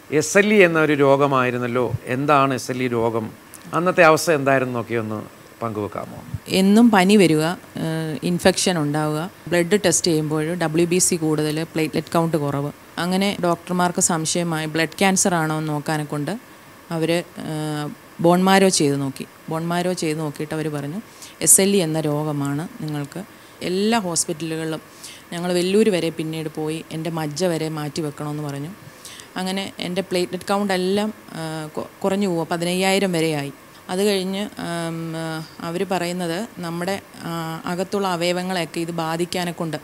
S L E എന്നൊരു രോഗമായിരുന്നല്ലോ എന്താണ് S L E രോഗം അന്നത്തെ അവസ്ഥ എന്തായിരുന്നു നോക്കി ഒന്ന് പങ്കുവെക്കാമോ എന്നും പനി വരിക ഇൻഫെക്ഷൻ ഉണ്ടാവുക ബ്ലഡ് ടെസ്റ്റ് ചെയ്യുമ്പോൾ ഡബ്ല്യു ബി സി കൂടുതൽ പ്ലേറ്റ്ലെറ്റ് കൗണ്ട് കുറവ് അങ്ങനെ ഡോക്ടർമാർക്ക് സംശയമായി ബ്ലഡ് ക്യാൻസർ ആണോ എന്ന് നോക്കാനെ കൊണ്ട് അവർ ബോൺമാരോ ചെയ്ത് നോക്കി ബോൺമാരോ ചെയ്ത് നോക്കിയിട്ട് അവർ പറഞ്ഞു എസ് എൽ ഇ എന്ന രോഗമാണ് നിങ്ങൾക്ക് എല്ലാ ഹോസ്പിറ്റലുകളിലും ഞങ്ങൾ വെല്ലൂർ വരെ പിന്നീട് പോയി എൻ്റെ മജ്ജ വരെ മാറ്റി വെക്കണമെന്ന് പറഞ്ഞു അങ്ങനെ എൻ്റെ പ്ലേറ്റ്ലെറ്റ് കൗണ്ട് എല്ലാം ആ, കൊ- കുറഞ്ഞു പോവുക പതിനയ്യായിരം വരെയായി അത് കഴിഞ്ഞ് അവർ പറയുന്നത് നമ്മുടെ ആ, അകത്തുള്ള അവയവങ്ങളെയൊക്കെ ഇത് ബാധിക്കാനെ കൊണ്ട്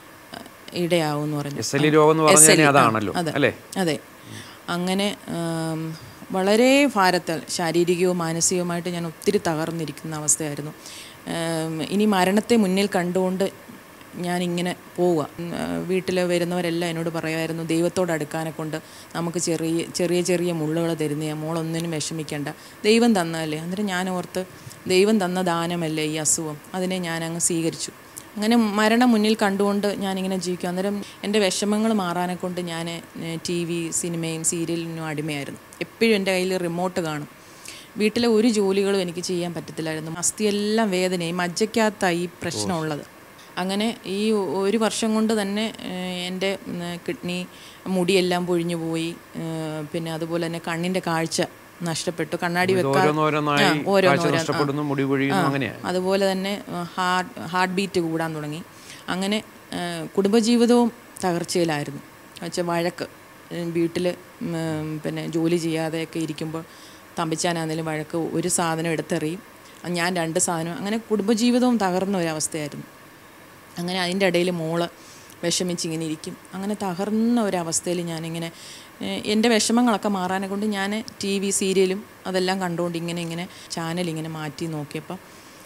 ഇടയാവും എന്ന് പറഞ്ഞു എസ് എൽ ഇ രോഗം എന്ന് പറഞ്ഞാൽ SLE, ആ, അതാണല്ലോ അതെ അല്ലേ അതെ അങ്ങനെ ആം, വളരെ ഭാരത്താൽ ശാരീരികവും മാനസികവുമായിട്ട് ഞാൻ ഒത്തിരി തകർന്നിരിക്കുന്ന അവസ്ഥയായിരുന്നു ആം, ഇനി മരണത്തെ മുന്നിൽ കണ്ടുകൊണ്ട് ഞാനിങ്ങനെ പോവുക വീട്ടിൽ വരുന്നവരെല്ലാം എന്നോട് പറയുമായിരുന്നു ദൈവത്തോട് അടുക്കാനെ കൊണ്ട് നമുക്ക് ചെറിയ ചെറിയ ചെറിയ മുള്ളുകൾ തരുന്നേ മോളൊന്നിനും വിഷമിക്കേണ്ട ദൈവം തന്നതല്ലേ അന്നേരം ഞാൻ ഓർത്ത് ദൈവം തന്ന ദാനമല്ലേ ഈ അസുഖം അതിനെ ഞാൻ അങ്ങ് സ്വീകരിച്ചു അങ്ങനെ മരണം മുന്നിൽ കണ്ടുകൊണ്ട് ഞാനിങ്ങനെ ജീവിക്കും അന്നേരം എൻ്റെ വിഷമങ്ങൾ മാറാനെ കൊണ്ട് ഞാൻ ടി വി സിനിമയും സീരിയലിനും അടിമയായിരുന്നു എപ്പോഴും എൻ്റെ കയ്യിൽ റിമോട്ട് കാണും വീട്ടിലെ ഒരു ജോലികളും എനിക്ക് ചെയ്യാൻ പറ്റത്തില്ലായിരുന്നു അസ്ഥിയെല്ലാം വേദനയും മജ്ജയ്ക്കകത്താണ് ഈ പ്രശ്നമുള്ളത് അങ്ങനെ ഈ ഒരു വർഷം കൊണ്ട് തന്നെ ഏഹ്, എൻ്റെ ഉം, കിഡ്നി മുടിയെല്ലാം പൊഴിഞ്ഞു പോയി ഏഹ്, പിന്നെ അതുപോലെ തന്നെ കണ്ണിൻ്റെ കാഴ്ച നഷ്ടപ്പെട്ടു കണ്ണാടി വെക്കാൻ ഓരോന്നോരോന്നായി ആ, ഓരോന്നോരോന്ന്, കാഴ്ച ആ. നഷ്ടപ്പെടുന്നു മുടി പൊഴിയുന്നു അങ്ങനെയാണ് അതുപോലെ തന്നെ ഹാർട്ട് ഹാർട്ട് ബീറ്റ് കൂടാൻ തുടങ്ങി അങ്ങനെ ആ, കുടുംബജീവിതവും തകർച്ചയിലായിരുന്നു വെച്ചാൽ വഴക്ക് വീട്ടിൽ പിന്നെ ജോലി ചെയ്യാതെയൊക്കെ ഇരിക്കുമ്പോൾ തമ്പിച്ചാനാണെങ്കിലും വഴക്ക് ഒരു സാധനം എടുത്തെറിയും ഞാൻ രണ്ട് സാധനം അങ്ങനെ കുടുംബജീവിതവും തകർന്ന ഒരവസ്ഥയായിരുന്നു അങ്ങനെ അതിൻ്റെ ഇടയിൽ മോള് വിഷമിച്ച് ഇങ്ങനെ ഇരിക്കും അങ്ങനെ തകർന്ന ഒരവസ്ഥയിൽ ഞാനിങ്ങനെ ഏഹ്, എൻ്റെ വിഷമങ്ങളൊക്കെ മാറാനെ കൊണ്ട് ഞാൻ ടി വി സീരിയലും അതെല്ലാം കണ്ടുകൊണ്ട് ഇങ്ങനെ ഇങ്ങനെ ചാനൽ ഇങ്ങനെ മാറ്റി നോക്കിയപ്പം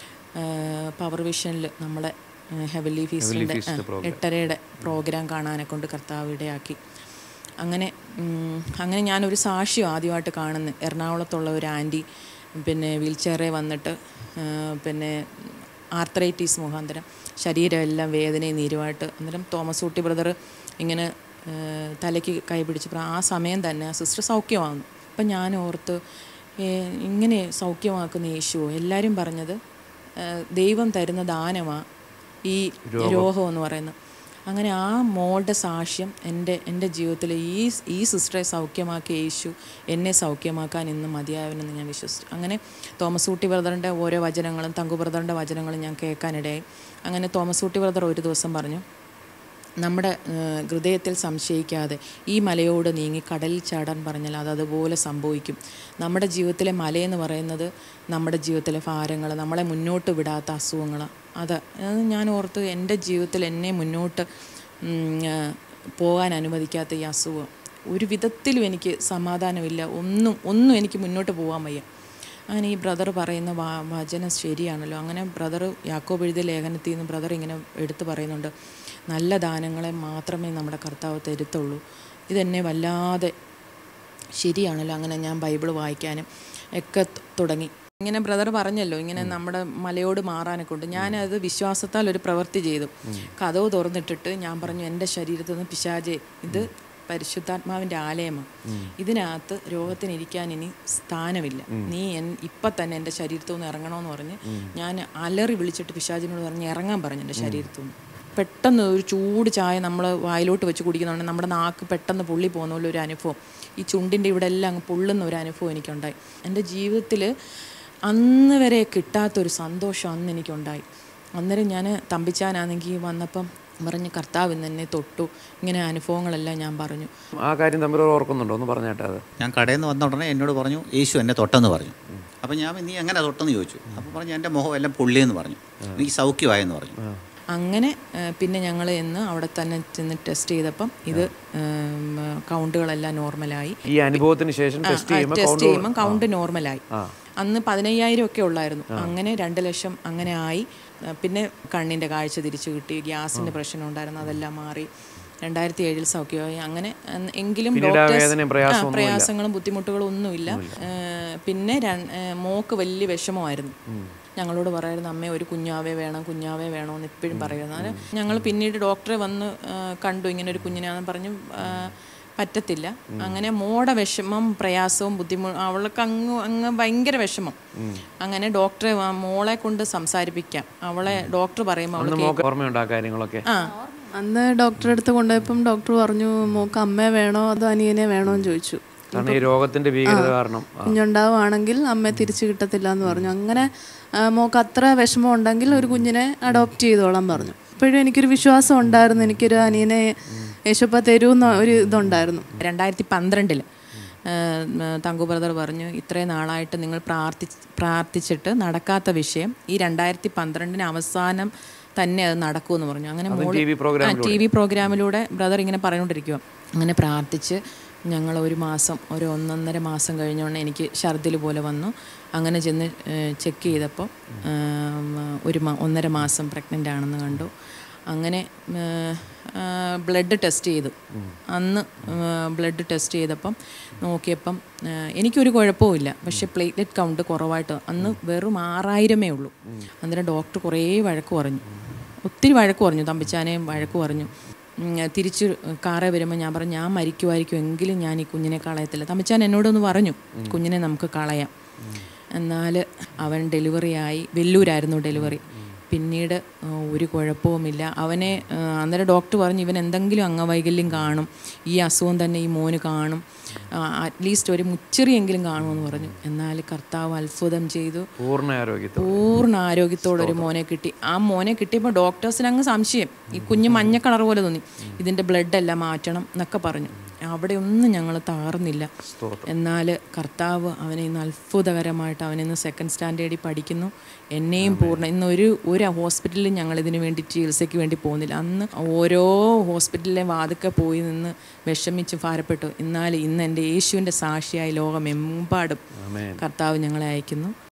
പവർ വിഷനിൽ നമ്മളെ ഹെവലി ഫീസിൻ്റെ എട്ടരയുടെ പ്രോഗ്രാം കാണാനെ കൊണ്ട് കർത്താവ് ഇടയാക്കി അങ്ങനെ ഉം, അങ്ങനെ ഞാനൊരു സാക്ഷ്യം ആദ്യമായിട്ട് കാണുന്നു എറണാകുളത്തുള്ള ഒരു ആൻറ്റി പിന്നെ വീൽ ചെയറിൽ വന്നിട്ട് ആ, പിന്നെ ആർത്രൈറ്റീസ് മുഖാന്തരം ശരീരമെല്ലാം വേദനയും നീരുമായിട്ട് അന്നേരം തോമസ് ഊട്ടി ബ്രദർ ഇങ്ങനെ ആ, തലയ്ക്ക് കൈ പിടിച്ചപ്പോൾ ആ സമയം തന്നെ ആ സിസ്റ്റർ സൗഖ്യമാകുന്നു അപ്പം ഞാൻ ഓർത്ത് ഏ, ഇങ്ങനെ സൗഖ്യമാക്കുന്ന യേശുവോ എല്ലാവരും പറഞ്ഞത് ആ, ദൈവം തരുന്ന ദാനമാണ് ഈ രോഗം എന്ന് പറയുന്നത് അങ്ങനെ ആ മോളുടെ സാക്ഷ്യം എൻ്റെ എൻ്റെ ജീവിതത്തിൽ ഈ ഈ സിസ്റ്ററെ സൗഖ്യമാക്കിയ യേശു എന്നെ സൗഖ്യമാക്കാൻ ഇന്ന് മതിയായവനെന്ന് ഞാൻ വിശ്വസിച്ചു അങ്ങനെ തോമസ് ഊട്ടി ബ്രദറിൻ്റെ ഓരോ വചനങ്ങളും തങ്കു ബ്രദറിൻ്റെ വചനങ്ങളും ഞാൻ കേൾക്കാനിടയായി അങ്ങനെ തോമസ് ഊട്ടി ബ്രദർ ഒരു ദിവസം പറഞ്ഞു നമ്മുടെ ഏഹ്, ഹൃദയത്തിൽ സംശയിക്കാതെ ഈ മലയോട് നീങ്ങി കടലിൽ ചാടാൻ പറഞ്ഞാൽ അത് അതുപോലെ സംഭവിക്കും നമ്മുടെ ജീവിതത്തിലെ മലയെന്ന് പറയുന്നത് നമ്മുടെ ജീവിതത്തിലെ ഭാരങ്ങൾ നമ്മളെ മുന്നോട്ട് വിടാത്ത അസുഖങ്ങൾ അത് അത് ഞാൻ ഓർത്ത് എൻ്റെ ജീവിതത്തിൽ എന്നെ മുന്നോട്ട് ഉം, ഏഹ്, പോകാൻ അനുവദിക്കാത്ത ഈ അസുഖം ഒരു വിധത്തിലും എനിക്ക് സമാധാനമില്ല ഒന്നും ഒന്നും എനിക്ക് മുന്നോട്ട് പോകാൻ വയ്യ അങ്ങനെ ഈ ബ്രദർ പറയുന്ന വാ വചനം ശരിയാണല്ലോ അങ്ങനെ ബ്രദർ യാക്കോബ് എഴുതിയ ലേഖനത്തിൽ നിന്ന് ബ്രദർ ഇങ്ങനെ എടുത്തു പറയുന്നുണ്ട് നല്ല ദാനങ്ങളെ മാത്രമേ നമ്മുടെ കർത്താവ് തരുത്തുള്ളൂ ഇതെന്നെ വല്ലാതെ ശരിയാണല്ലോ അങ്ങനെ ഞാൻ ബൈബിൾ വായിക്കാനും ഒക്കെ ത- തുടങ്ങി ഇങ്ങനെ ബ്രദർ പറഞ്ഞല്ലോ ഇങ്ങനെ നമ്മുടെ മലയോട് മാറാനെ കൊണ്ട് ഞാനത് വിശ്വാസത്താൽ ഒരു പ്രവൃത്തി ചെയ്തു കഥവ് തുറന്നിട്ടിട്ട് ഞാൻ പറഞ്ഞു എൻ്റെ ശരീരത്തിൽ നിന്ന് പിശാചെ ഇത് പരിശുദ്ധാത്മാവിൻ്റെ ആലയമാണ് ഇതിനകത്ത് രോഗത്തിന് ഇരിക്കാൻ ഇനി സ്ഥാനമില്ല നീ എൻ ഇപ്പം തന്നെ എൻ്റെ ശരീരത്തിൽ നിന്ന് ഇറങ്ങണമെന്ന് പറഞ്ഞ് ഞാൻ അലറി വിളിച്ചിട്ട് പിശാചിനോട് പറഞ്ഞ് ഇറങ്ങാൻ പറഞ്ഞു എൻ്റെ ശരീരത്തിൽ നിന്ന് പെട്ടെന്ന് ഒരു ചൂട് ചായ നമ്മൾ വായിലോട്ട് വെച്ച് കുടിക്കുന്നുണ്ട് നമ്മുടെ നാക്ക് പെട്ടെന്ന് പൊള്ളി പോകുന്ന പോലെ ഒരു അനുഭവം ഈ ചുണ്ടിൻ്റെ ഇവിടെ എല്ലാം അങ്ങ് പൊള്ളുന്ന ഒരു അനുഭവം എനിക്കുണ്ടായി എൻ്റെ ജീവിതത്തിൽ അന്ന് വരെ കിട്ടാത്തൊരു സന്തോഷം അന്ന് എനിക്കുണ്ടായി അന്നേരം ഞാൻ തമ്പിച്ചാനാണെങ്കിൽ വന്നപ്പം പറഞ്ഞ് കർത്താവ് ഇന്ന് എന്നെ തൊട്ടു ഇങ്ങനെ അനുഭവങ്ങളെല്ലാം ഞാൻ പറഞ്ഞു ആ കാര്യം തമ്മിൽ ഓർക്കുന്നുണ്ടോ ഒന്ന് പറഞ്ഞേട്ടെ അത് ഞാൻ കടയിൽ നിന്ന് വന്ന ഉടനെ എന്നോട് പറഞ്ഞു യേശു എന്നെ തൊട്ടെന്ന് പറഞ്ഞു അപ്പം ഞാൻ നീ എങ്ങനെ തൊട്ടെന്ന് ചോദിച്ചു അപ്പോൾ പറഞ്ഞു എൻ്റെ മുഖം എല്ലാം പൊള്ളിയെന്ന് പറഞ്ഞു എനിക്ക് സൗഖ്യമായെന്ന് പറഞ്ഞു അങ്ങനെ ആ, പിന്നെ ഞങ്ങൾ ഇന്ന് അവിടെ തന്നെ ചെന്ന് ടെസ്റ്റ് ചെയ്തപ്പം ഇത് ഉം, കൗണ്ടുകളെല്ലാം നോർമലായി ഈ അനുഭവത്തിന് ശേഷം ടെസ്റ്റ് ചെയ്യുമ്പോൾ ടെസ്റ്റ് ചെയ്യുമ്പോൾ കൗണ്ട് നോർമലായി അന്ന് പതിനയ്യായിരം ഒക്കെ ഉള്ളായിരുന്നു അങ്ങനെ രണ്ട് ലക്ഷം അങ്ങനെ ആയി ആ, പിന്നെ കണ്ണിൻ്റെ കാഴ്ച തിരിച്ചു കിട്ടി ഗ്യാസിൻ്റെ പ്രശ്നം ഉണ്ടായിരുന്നു അതെല്ലാം മാറി രണ്ടായിരത്തി ഏഴിൽ സൗഖ്യമായി അങ്ങനെ ഉം, എങ്കിലും പിന്നീട് ആ ഡോക്ടേഴ്സ് വേദനയും ആ, പ്രയാസമൊന്നും പ്രയാസങ്ങളും ബുദ്ധിമുട്ടുകളും ഒന്നുമില്ല ഏ, പിന്നെ രൺ- ഏ, മോക്ക് വലിയ വിഷമമായിരുന്നു ഞങ്ങളോട് പറയായിരുന്നു അമ്മേ ഒരു കുഞ്ഞാവേ വേണം കുഞ്ഞാവേ വേണമെന്ന് എപ്പോഴും പറയുന്നു അത് ഞങ്ങൾ പിന്നീട് ഡോക്ടറെ വന്ന് ആ, കണ്ടു ഇങ്ങനെ ഒരു കുഞ്ഞിനാന്ന് പറഞ്ഞു ആ, പറ്റത്തില്ല അങ്ങനെ മോടെ വിഷമം പ്രയാസവും ബുദ്ധിമുട്ട് അവൾക്ക് അങ്ങ് അങ്ങ് ഭയങ്കര വിഷമം അങ്ങനെ ഡോക്ടറെ ആ മോളെ കൊണ്ട് സംസാരിപ്പിക്കാം അവളെ ഡോക്ടർ പറയുമ്പോൾ അന്ന് അവൾക്ക് മോക്ക് ഓർമ്മയുണ്ടോ ആ കാര്യങ്ങളൊക്കെ ആ അന്ന് ഡോക്ടറെ അടുത്ത് കൊണ്ടുപോയപ്പം ഡോക്ടർ പറഞ്ഞു മോക്ക് അമ്മയെ വേണോ അതോ അനിയനെ വേണോ എന്ന് ചോദിച്ചു കാരണം ഈ രോഗത്തിന്റെ ഭീകരത കാരണം ആ, കുഞ്ഞുണ്ടാവുകയാണെങ്കിൽ അമ്മയെ തിരിച്ചു കിട്ടത്തില്ല എന്ന് പറഞ്ഞു അങ്ങനെ ആ, മോക്ക് അത്ര വിഷമം ഉണ്ടെങ്കിൽ ഒരു കുഞ്ഞിനെ അഡോപ്റ്റ് ചെയ്തോളാൻ പറഞ്ഞു അപ്പോഴും എനിക്കൊരു വിശ്വാസം ഉണ്ടായിരുന്നു എനിക്കൊരു അനിയനെ യേശുപ്പ തരൂന്ന ഒരു ഇതുണ്ടായിരുന്നു രണ്ടായിരത്തി പന്ത്രണ്ടിൽ തങ്കു ബ്രദർ പറഞ്ഞു ഇത്രയും നാളായിട്ട് നിങ്ങൾ പ്രാർത്ഥി പ്രാർത്ഥിച്ചിട്ട് നടക്കാത്ത വിഷയം ഈ രണ്ടായിരത്തി പന്ത്രണ്ടിന് അവസാനം തന്നെ അത് നടക്കുമെന്ന് പറഞ്ഞു അങ്ങനെ അതും മോള് TV പ്രോഗ്രാമിലൂടെ. ടി വി പ്രോഗ്രാമിലൂടെ ബ്രദർ ഇങ്ങനെ പറഞ്ഞുകൊണ്ടിരിക്കുക അങ്ങനെ പ്രാർത്ഥിച്ച് ഞങ്ങൾ ഒരു മാസം ഒരു ഒന്നൊന്നര മാസം കഴിഞ്ഞോണ്ട് എനിക്ക് ഛർദിൽ പോലെ വന്നു അങ്ങനെ ചെന്ന് ചെക്ക് ചെയ്തപ്പോൾ ഒരു മാ- ഒന്നര മാസം പ്രഗ്നൻ്റ് ആണെന്ന് കണ്ടു അങ്ങനെ ബ്ലഡ് ടെസ്റ്റ് ചെയ്തു അന്ന് ബ്ലഡ് ടെസ്റ്റ് ചെയ്തപ്പം നോക്കിയപ്പം ആ, എനിക്കൊരു കുഴപ്പവുമില്ല പക്ഷെ പ്ലേറ്റ്ലെറ്റ് കൗണ്ട് കുറവായിട്ട് അന്ന് വെറും ആറായിരമേ ഉള്ളൂ അന്നേരം ഡോക്ടർ കുറേ വഴക്ക് പറഞ്ഞു ഒത്തിരി വഴക്ക് പറഞ്ഞു തമ്പിച്ചാനെയും വഴക്ക് പറഞ്ഞു ഉം, തിരിച്ച് കാറേ വരുമ്പോൾ ഞാൻ പറഞ്ഞു ഞാൻ മരിക്കുമായിരിക്കും എങ്കിലും ഞാൻ ഈ കുഞ്ഞിനെ കളയത്തില്ല തമ്മിച്ചാൻ എന്നോടൊന്ന് പറഞ്ഞു കുഞ്ഞിനെ നമുക്ക് കളയാം എന്നാൽ അവൻ ഡെലിവറി ആയി വെല്ലൂരായിരുന്നു ഡെലിവറി പിന്നീട് ആ, ഒരു കുഴപ്പവുമില്ല അവനെ ആ, അന്നേരം ഡോക്ടർ പറഞ്ഞു ഇവൻ എന്തെങ്കിലും അംഗവൈകല്യം കാണും ഈ അസുഖം തന്നെ ഈ മോന് കാണും അറ്റ്ലീസ്റ്റ് ഒരു മുച്ചെറിയെങ്കിലും കാണുമെന്ന് പറഞ്ഞു എന്നാൽ കർത്താവ് അത്ഭുതം ചെയ്തു പൂർണ്ണ ആരോഗ്യത്തോടെ പൂർണ്ണ ആരോഗ്യത്തോടെ ഒരു മോനെ കിട്ടി ആ മോനെ കിട്ടിയപ്പോൾ ഡോക്ടേഴ്സിന് അങ്ങ് സംശയം ഈ കുഞ്ഞ് മഞ്ഞ കളർ പോലെ തോന്നി ഇതിൻ്റെ ബ്ലഡ് എല്ലാം മാറ്റണം എന്നൊക്കെ പറഞ്ഞു അവിടെ ഒന്നും ഞങ്ങൾ താറുന്നില്ല എന്നാൽ കർത്താവ് അവനെ ഇന്ന് അത്ഭുതകരമായിട്ട് അവൻ ഇന്ന് സെക്കൻഡ് സ്റ്റാൻഡേർഡിൽ പഠിക്കുന്നു എന്നെയും പൂർണ്ണ ഇന്ന് ഒരു ഒരു ഹോസ്പിറ്റലിൽ ഞങ്ങൾ ഇതിന് വേണ്ടി ചികിത്സയ്ക്ക് വേണ്ടി പോകുന്നില്ല അന്ന് ഓരോ ഹോസ്പിറ്റലിലെ വാതുക്കെ പോയി നിന്ന് വിഷമിച്ച് ഭാരപ്പെട്ടു എന്നാൽ ഇന്ന് എൻ്റെ യേശുവിൻ്റെ സാക്ഷിയായി ലോകമെമ്പാടും ആമേൻ കർത്താവ് ഞങ്ങളെ അയക്കുന്നു